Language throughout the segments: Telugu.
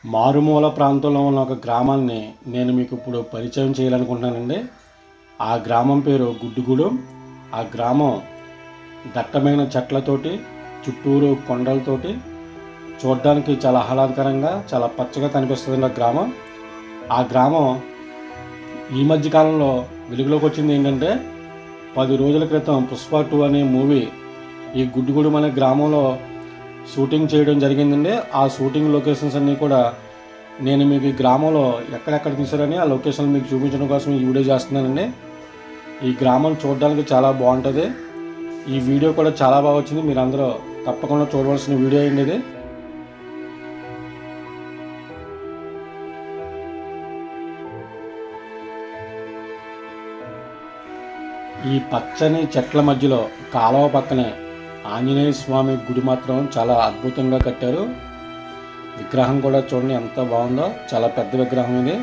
మారుమూల ప్రాంతంలో ఉన్న ఒక గ్రామాన్ని నేను మీకు ఇప్పుడు పరిచయం చేయాలనుకుంటున్నానండి ఆ గ్రామం పేరు గుడ్డుగూడెం ఆ గ్రామం దట్టమైన చెట్లతోటి చుట్టూరు కొండలతోటి చూడడానికి చాలా ఆహ్లాదకరంగా చాలా పచ్చగా కనిపిస్తుంది ఆ గ్రామం ఆ గ్రామం ఈ మధ్య కాలంలో వెలుగులోకి వచ్చింది ఏంటంటే పది రోజుల క్రితం పుష్ప టూ అనే మూవీ ఈ గుడ్డుగూడెం అనే గ్రామంలో షూటింగ్ చేయడం జరిగిందండి ఆ షూటింగ్ లొకేషన్స్ అన్నీ కూడా నేను మీకు ఈ గ్రామంలో ఎక్కడెక్కడ తీసారని ఆ లొకేషన్ మీకు చూపించడం కోసం ఈ వీడియో చేస్తున్నానండి ఈ గ్రామం చూడడానికి చాలా బాగుంటుంది ఈ వీడియో కూడా చాలా బాగా వచ్చింది మీరు అందరూ తప్పకుండా చూడవలసిన వీడియో అయింది ఇది ఈ పచ్చని చెట్ల మధ్యలో కాలువ పక్కనే ఆంజనేయ స్వామి గుడి మాత్రం చాలా అద్భుతంగా కట్టారు విగ్రహం కూడా చూడండి ఎంత బాగుందో చాలా పెద్ద విగ్రహం ఇది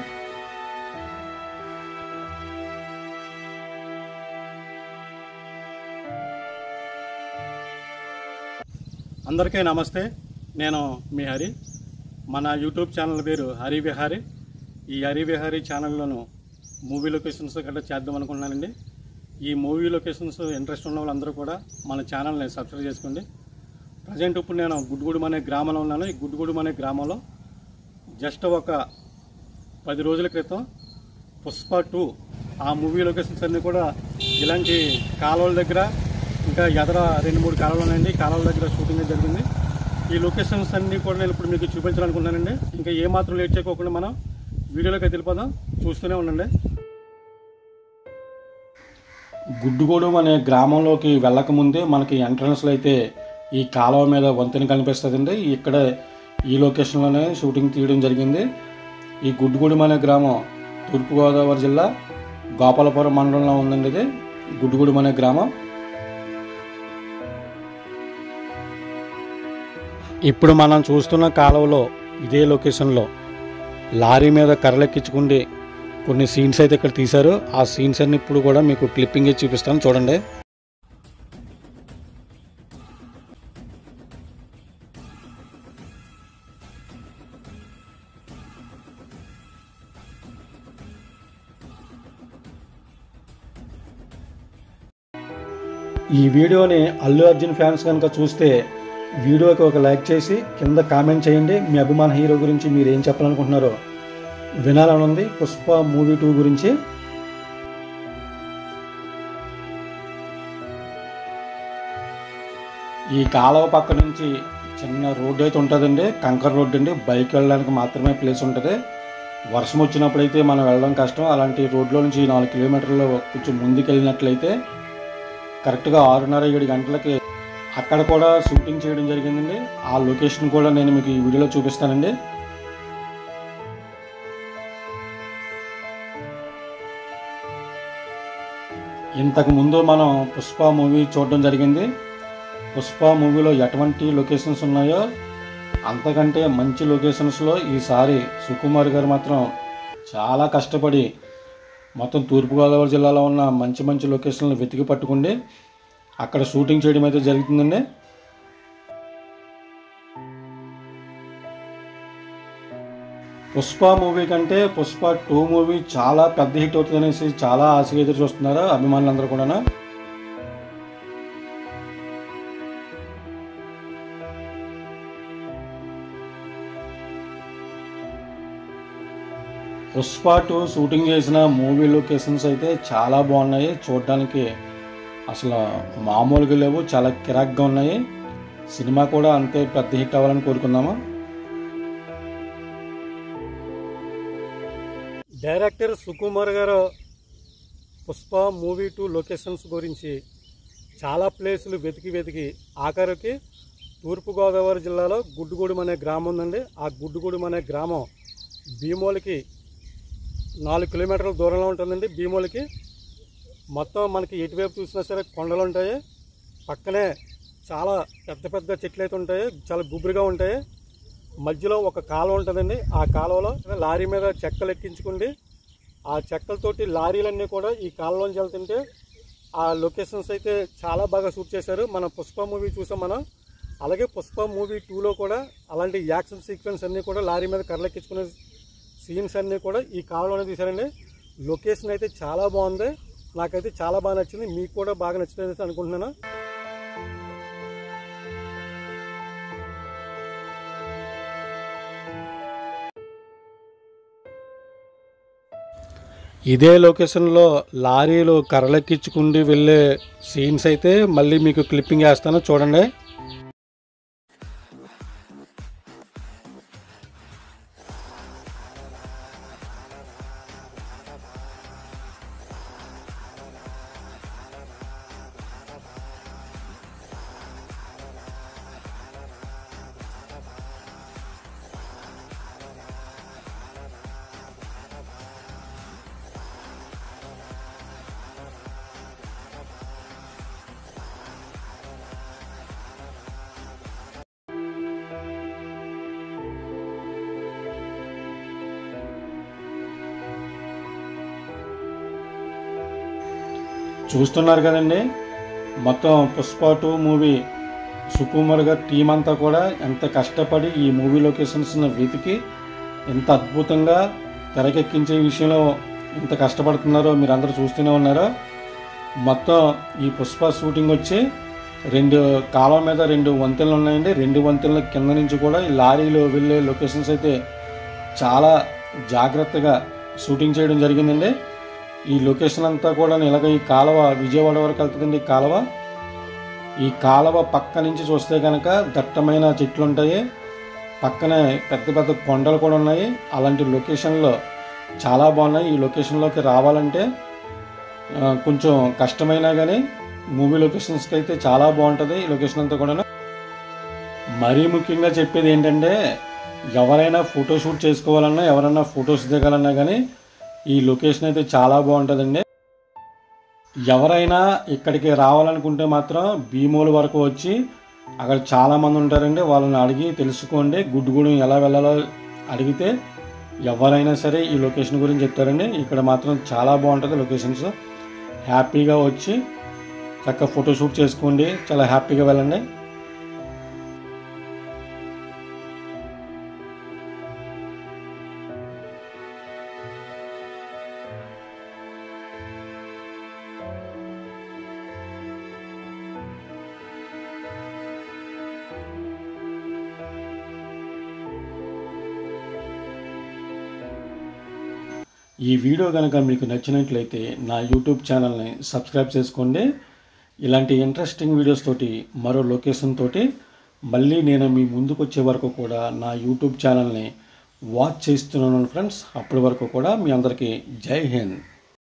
అందరికీ నమస్తే నేను మీ హరి మన యూట్యూబ్ ఛానల్ పేరు హరి విహారి ఈ హరి విహారీ ఛానల్లోను మూవీ లొకేషన్స్ గట్రా చేద్దాం అనుకుంటున్నానండి ఈ మూవీ లొకేషన్స్ ఇంట్రెస్ట్ ఉన్న వాళ్ళందరూ కూడా మన ఛానల్ని సబ్స్క్రైబ్ చేసుకోండి ప్రజెంట్ ఇప్పుడు నేను గుడ్డుగూడెం అనే గ్రామంలో ఉన్నాను ఈ గుడ్డుగూడెం అనే గ్రామంలో జస్ట్ ఒక పది రోజుల క్రితం పుష్ప టూ ఆ మూవీ లొకేషన్స్ అన్నీ కూడా ఇలాంటి కాలువల దగ్గర ఇంకా ఎదర రెండు మూడు కాలువలు ఉన్నాయండి ఈ కాలువల దగ్గర షూటింగ్ జరిగింది ఈ లొకేషన్స్ అన్నీ కూడా నేను ఇప్పుడు మీకు చూపించాలనుకుంటున్నానండి ఇంకా ఏ మాత్రం లేట్ చేయకోకుండా మనం వీడియోలోకి వెళ్ళిపోదాం చూస్తూనే ఉండండి గుడ్డుగూడెం అనే గ్రామంలోకి వెళ్ళకముందే మనకి ఎంట్రన్స్లో అయితే ఈ కాలువ మీద వంతెన కనిపిస్తుందండి ఇక్కడ ఈ లొకేషన్లోనే షూటింగ్ తీయడం జరిగింది ఈ గుడ్డుగూడెం అనే గ్రామం తూర్పుగోదావరి జిల్లా గోపాలపురం మండలంలో ఉందండి ఇది గుడ్డుగూడెం అనే గ్రామం ఇప్పుడు మనం చూస్తున్న కాలువలో ఇదే లొకేషన్లో లారీ మీద కర్రలెక్కించుకుండి కొన్ని సీన్స్ అయితే ఇక్కడ తీశారు ఆ సీన్స్ అన్ని ఇప్పుడు కూడా మీకు క్లిప్పింగ్ ఇచ్చి చూపిస్తాను చూడండి ఈ వీడియోని అల్లు అర్జున్ ఫ్యాన్స్ కనుక చూస్తే వీడియోకి ఒక లైక్ చేసి కింద కామెంట్ చేయండి మీ అభిమాన హీరో గురించి మీరు ఏం చెప్పాలనుకుంటున్నారో వినాలని ఉంది పుష్ప మూవీ టూ గురించి ఈ కాలువ పక్క నుంచి చిన్న రోడ్డు అయితే ఉంటుందండి కంకర్ రోడ్డు అండి బైక్ వెళ్ళడానికి మాత్రమే ప్లేస్ ఉంటుంది వర్షం వచ్చినప్పుడు అయితే మనం వెళ్ళడం కష్టం అలాంటి రోడ్లో నుంచి నాలుగు కిలోమీటర్లు కొంచెం ముందుకు వెళ్ళినట్లయితే కరెక్ట్గా ఆరున్నర ఏడు గంటలకి అక్కడ కూడా షూటింగ్ చేయడం జరిగిందండి ఆ లొకేషన్ కూడా నేను మీకు ఈ వీడియోలో చూపిస్తానండి ఇంతకు ముందు మనం పుష్ప మూవీ చూడడం జరిగింది పుష్ప మూవీలో ఎటువంటి లొకేషన్స్ ఉన్నాయో అంతకంటే మంచి లొకేషన్స్లో ఈసారి సుకుమార్ గారు మాత్రం చాలా కష్టపడి మొత్తం తూర్పుగోదావరి జిల్లాలో ఉన్న మంచి మంచి లొకేషన్లు వెతికి పట్టుకుండి అక్కడ షూటింగ్ చేయడం అయితే జరుగుతుందండి పుష్ప మూవీ కంటే పుష్ప టూ మూవీ చాలా పెద్ద హిట్ అవుతుంది అనేసి చాలా ఆశగా ఎదురు చూస్తున్నారు అభిమానులందరూ కూడా పుష్ప టూ షూటింగ్ చేసిన మూవీ లొకేషన్స్ అయితే చాలా బాగున్నాయి చూడడానికి అసలు మామూలుగా లేవు చాలా కిరాక్గా ఉన్నాయి సినిమా కూడా అంతే పెద్ద హిట్ అవ్వాలని కోరుకుందాము డైరెక్టర్ సుకుమార్ గారు పుష్ప మూవీ టూ లొకేషన్స్ గురించి చాలా ప్లేసులు వెతికి వెతికి ఆఖరికి తూర్పుగోదావరి జిల్లాలో గుడ్డుగూడెం అనే గ్రామం ఉందండి ఆ గుడ్డుగూడెం అనే గ్రామం భీమోలకి నాలుగు కిలోమీటర్ల దూరంలో ఉంటుందండి భీమోలకి మొత్తం మనకి ఎటువైపు చూసినా సరే కొండలు ఉంటాయి పక్కనే చాలా పెద్ద పెద్ద చెట్లు అయితే ఉంటాయి చాలా గుబురుగా ఉంటాయి మధ్యలో ఒక కాలువ ఉంటుందండి ఆ కాలువలో లారీ మీద చెక్కలు ఎక్కించుకుండి ఆ చెక్కలతోటి లారీలన్నీ కూడా ఈ కాలువలోంచి వెళ్తుంటే ఆ లొకేషన్స్ అయితే చాలా బాగా షూట్ చేశారు మన పుష్ప మూవీ చూసాం మనం అలాగే పుష్ప మూవీ టూలో కూడా అలాంటి యాక్షన్ సీక్వెన్స్ అన్నీ కూడా లారీ మీద కర్లెక్కించుకునే సీన్స్ అన్నీ కూడా ఈ కాలంలోనే తీశారండి లొకేషన్ అయితే చాలా బాగుంది నాకైతే చాలా బాగా నచ్చింది మీకు కూడా బాగా నచ్చుతుంది అనుకుంటున్నాను ఇదే లొకేషన్లో లారీలు కర్రలెక్కించుకుంటూ వెళ్ళే సీన్స్ అయితే మళ్ళీ మీకు క్లిప్పింగ్ వేస్తాను చూడండి చూస్తున్నారు కదండి మొత్తం పుష్ప టూ మూవీ సుకుమార్ గారి టీం అంతా కూడా ఎంత కష్టపడి ఈ మూవీ లొకేషన్స్ని వెతికి ఎంత అద్భుతంగా తెరకెక్కించే విషయంలో ఎంత కష్టపడుతున్నారో మీరు అందరూ చూస్తూనే ఉన్నారో మొత్తం ఈ పుష్ప షూటింగ్ వచ్చి రెండు కాలువ మీద రెండు వంతెనలు ఉన్నాయండి రెండు వంతెనల కింద నుంచి కూడా ఈ లారీలో వెళ్ళే లొకేషన్స్ అయితే చాలా జాగ్రత్తగా షూటింగ్ చేయడం జరిగిందండి ఈ లొకేషన్ అంతా కూడా ఇలాగ ఈ కాలువ విజయవాడ వరకు వెళ్తుందండి ఈ కాలువ ఈ కాలువ పక్క నుంచి చూస్తే కనుక దట్టమైన చెట్లు ఉంటాయి పక్కనే పెద్ద పెద్ద కొండలు కూడా ఉన్నాయి అలాంటి లొకేషన్లో చాలా బాగున్నాయి ఈ లొకేషన్లోకి రావాలంటే ఆ, కొంచెం కష్టమైనా కానీ మూవీ లొకేషన్స్కి అయితే చాలా బాగుంటుంది ఈ లొకేషన్ అంతా కూడా మరీ ముఖ్యంగా చెప్పేది ఏంటంటే ఎవరైనా ఫోటోషూట్ చేసుకోవాలన్నా ఎవరైనా ఫొటోస్ దిగాలన్నా కానీ ఈ లొకేషన్ అయితే చాలా బాగుంటుందండి ఎవరైనా ఇక్కడికి రావాలనుకుంటే మాత్రం భీమోలు వరకు వచ్చి అక్కడ చాలామంది ఉంటారండి వాళ్ళని అడిగి తెలుసుకోండి గుడ్డుగూడెం ఎలా వెళ్ళాలో అడిగితే ఎవరైనా సరే ఈ లొకేషన్ గురించి చెప్తారండి ఇక్కడ మాత్రం చాలా బాగుంటుంది లొకేషన్స్ హ్యాపీగా వచ్చి చక్కగా ఫోటోషూట్ చేసుకోండి చాలా హ్యాపీగా వెళ్ళండి ఈ వీడియో కనుక మీకు నచ్చినట్లయితే నా యూట్యూబ్ ఛానల్ని సబ్స్క్రైబ్ చేసుకోండి ఇలాంటి ఇంట్రెస్టింగ్ వీడియోస్ తోటి మరో లొకేషన్ తోటి మళ్ళీ నేను మీ ముందుకు వచ్చే వరకు కూడా నా యూట్యూబ్ ఛానల్ని వాచ్ చేస్తున్నాను ఫ్రెండ్స్ అప్పటి వరకు కూడా మీ అందరికీ జై హింద్